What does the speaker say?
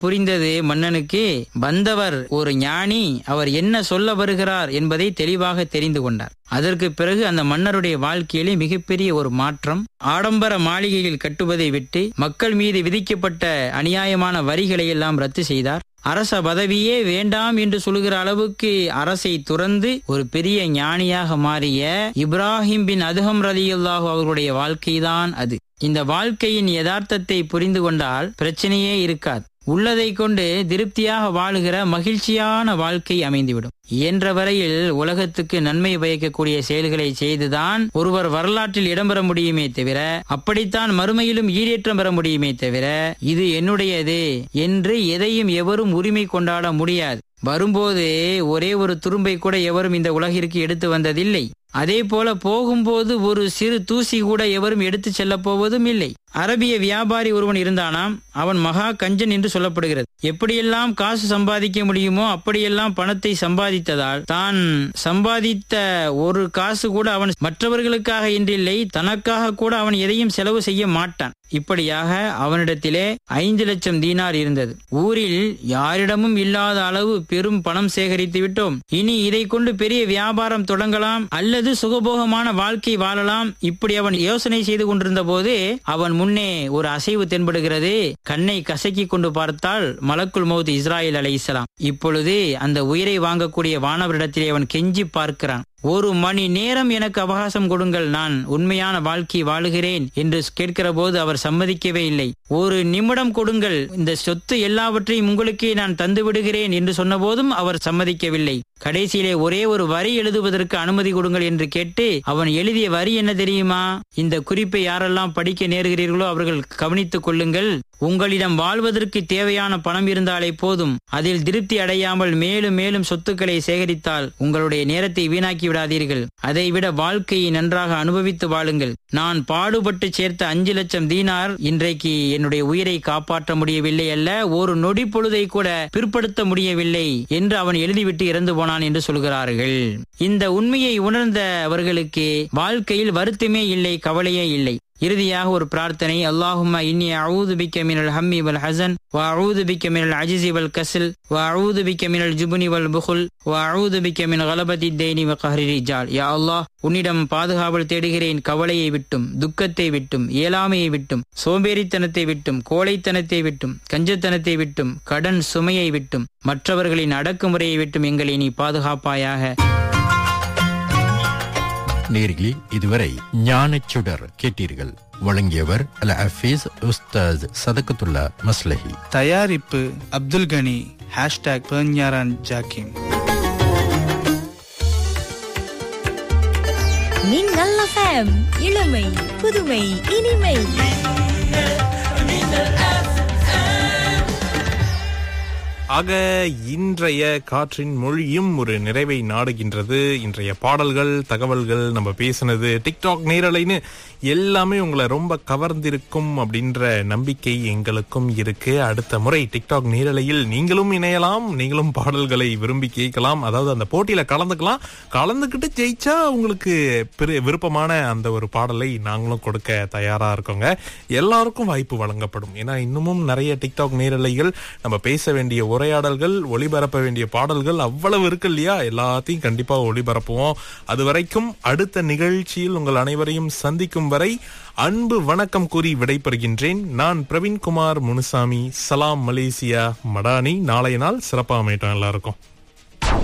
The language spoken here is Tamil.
புரிந்தது மன்னனுக்கு வந்தவர் ஒரு ஞானி அவர் என்ன சொல்ல வருகிறார் என்பதை தெளிவாக தெரிந்து கொண்டார் அதற்கு பிறகு அந்த மன்னருடைய வாழ்க்கையிலே மிகப்பெரிய ஒரு மாற்றம் ஆடம்பர மாளிகையில் கட்டுவதை விட்டு மக்கள் மீது விதிக்கப்பட்ட அநியாயமான வரிகளை எல்லாம் ரத்து செய்தார் அரச பதவியே வேண்டாம் என்று சொல்கிற அளவுக்கு அரசை துறந்து ஒரு பெரிய ஞானியாக மாறிய இப்ராஹிம் பின் அதுகம் ரலியுல்லாஹு அவர்களுடைய வாழ்க்கைதான் அது இந்த வாழ்க்கையின் யதார்த்தத்தை புரிந்து கொண்டால் பிரச்சனையே இருக்காது உள்ளதை கொண்டு திருப்தியாக வாழுகிற மகிழ்ச்சியான வாழ்க்கை அமைந்துவிடும் இயன்ற வரையில் உலகத்துக்கு நன்மை பயக்கக்கூடிய செயல்களை செய்துதான் ஒருவர் வரலாற்றில் இடம்பெற முடியுமே தவிர அப்படித்தான் மறுமையிலும் ஈடேற்றம் பெற முடியுமே தவிர இது என்னுடையது என்று எதையும் எவரும் உரிமை கொண்டாட முடியாது வரும்போது ஒரே ஒரு துரும்பை கூட எவரும் இந்த உலகிற்கு எடுத்து வந்ததில்லை அதே போல போகும்போது ஒரு சிறு தூசி கூட எவரும் எடுத்து செல்ல போவதும் இல்லை அரபிய வியாபாரி ஒருவன் இருந்தானாம் அவன் மகா கஞ்சன் என்று சொல்லப்படுகிறது எப்படியெல்லாம் காசு சம்பாதிக்க முடியுமோ அப்படியெல்லாம் பணத்தை சம்பாதித்ததால் தான் சம்பாதித்த ஒரு காசு கூட அவன் மற்றவர்களுக்காக என்றில்லை தனக்காக கூட அவன் எதையும் செலவு செய்ய மாட்டான் இப்படியாக அவனிடத்திலே ஐந்து லட்சம் தீனார் இருந்தது ஊரில் யாரிடமும் இல்லாத அளவு பெரும் பணம் சேகரித்து விட்டோம் இனி இதை கொண்டு பெரிய வியாபாரம் தொடங்கலாம் அல்லது சுகபோகமான வாழ்க்கை வாழலாம் இப்படி அவன் யோசனை செய்து கொண்டிருந்த போது அவன் முன்னே ஒரு அசைவு தென்படுகிறது கண்ணை கசக்கி கொண்டு பார்த்தால் மலக்குல் மௌத் இஸ்ராயல் அலை இஸ்லாம் இப்பொழுது அந்த உயிரை வாங்கக்கூடிய வானவரிடத்திலே அவன் கெஞ்சி பார்க்கிறான் ஒரு மணி நேரம் எனக்கு அவகாசம் கொடுங்கள் நான் உண்மையான வாழ்க்கை வாழுகிறேன் என்று கேட்கிற போது அவர் சம்மதிக்கவே இல்லை ஒரு நிமிடம் கொடுங்கள் இந்த சொத்து எல்லாவற்றையும் உங்களுக்கே நான் தந்து விடுகிறேன் என்று சொன்னபோதும் அவர் சம்மதிக்கவில்லை கடைசியிலே ஒரே ஒரு வரி எழுதுவதற்கு அனுமதி கொடுங்கள் என்று கேட்டு அவன் எழுதிய வரி என்ன தெரியுமா இந்த குறிப்பை யாரெல்லாம் படிக்க நேருகிறீர்களோ அவர்கள் கவனித்துக் கொள்ளுங்கள் உங்களிடம் வாழ்வதற்கு தேவையான பணம் இருந்தாலே போதும் அதில் திருப்தி அடையாமல் மேலும் மேலும் சொத்துக்களை சேகரித்தால் உங்களுடைய நேரத்தை வீணாக்கி விடாதீர்கள் அதைவிட வாழ்க்கையை நன்றாக அனுபவித்து வாழுங்கள் நான் பாடுபட்டு சேர்த்த அஞ்சு லட்சம் தீனார் இன்றைக்கு என்னுடைய உயிரை காப்பாற்ற முடியவில்லை அல்ல ஒரு நொடி பொழுதை கூட பிற்படுத்த முடியவில்லை என்று அவன் எழுதிவிட்டு இறந்து போனான் என்று சொல்கிறார்கள் இந்த உண்மையை உணர்ந்தவர்களுக்கு வாழ்க்கையில் வருத்தமே இல்லை கவலையே இல்லை இறுதியாக ஒரு பிரார்த்தனை அல்லாஹும்ம இன்னி அவுது பிக்க மினல் ஹம்மி வல் ஹசன் வ அவுது பிக்க மினல் அஜிசி வல் கசில் வ அவுது பிக்க மினல் ஜுபுனி வல் புகுல் வ அவுது பிக்க மின் கலபதி தேனி வ கஹரி ரிஜால் யா அல்லாஹ் உன்னிடம் பாதுகாவல் தேடுகிறேன் கவலையை விட்டும் துக்கத்தை விட்டும் இயலாமையை விட்டும் சோம்பேறித்தனத்தை விட்டும் கோழைத்தனத்தை விட்டும் கஞ்சத்தனத்தை விட்டும் கடன் சுமையை விட்டும் மற்றவர்களின் அடக்குமுறையை விட்டும் எங்களை நீ பாதுகாப்பாயாக நேர்களே இதுவரை ஞானச்சுடர் கேட்டீர்கள் வழங்கியவர் அல் ஹஃபீஸ் உஸ்தாத் சதகத்துல்லா மஸ்லஹி தயாரிப்பு அப்துல் கனி ஹேஷ்டாக் பெர்ஞாரான் ஜாக்கிம் மின்னல் எஃப்எம் இளமை புதுமை இனிமை ஆக இன்றைய காற்றின் மொழியும் ஒரு நிறைவை நாடுகின்றது இன்றைய பாடல்கள் தகவல்கள் நம்ம பேசினது டிக்டாக் நேரலைன்னு எல்லாமே உங்களை ரொம்ப கவர்ந்திருக்கும் அப்படின்ற நம்பிக்கை எங்களுக்கும் இருக்கு அடுத்த முறை டிக்டாக் நேரலையில் நீங்களும் இணையலாம் நீங்களும் பாடல்களை விரும்பி கேட்கலாம் அதாவது அந்த போட்டியில கலந்துக்கலாம் கலந்துக்கிட்டு ஜெயிச்சா உங்களுக்கு பெரு விருப்பமான அந்த ஒரு பாடலை நாங்களும் கொடுக்க தயாரா இருக்கோங்க எல்லாருக்கும் வாய்ப்பு வழங்கப்படும் ஏன்னா இன்னமும் நிறைய டிக்டாக் நேரலைகள் நம்ம பேச வேண்டிய உரையாடல்கள் ஒளிபரப்ப வேண்டிய பாடல்கள் அவ்வளவு இருக்கு இல்லையா எல்லாத்தையும் கண்டிப்பா ஒளிபரப்புவோம் அது வரைக்கும் அடுத்த நிகழ்ச்சியில் உங்கள் அனைவரையும் சந்திக்கும் வரை அன்பு வணக்கம் கூறி விடைபெறுகின்றேன் நான் பிரவீன்குமார் முனுசாமி சலாம் மலேசியா மடானி நாளைய நாள் சிறப்பாக அமையட்டும் எல்லாருக்கும்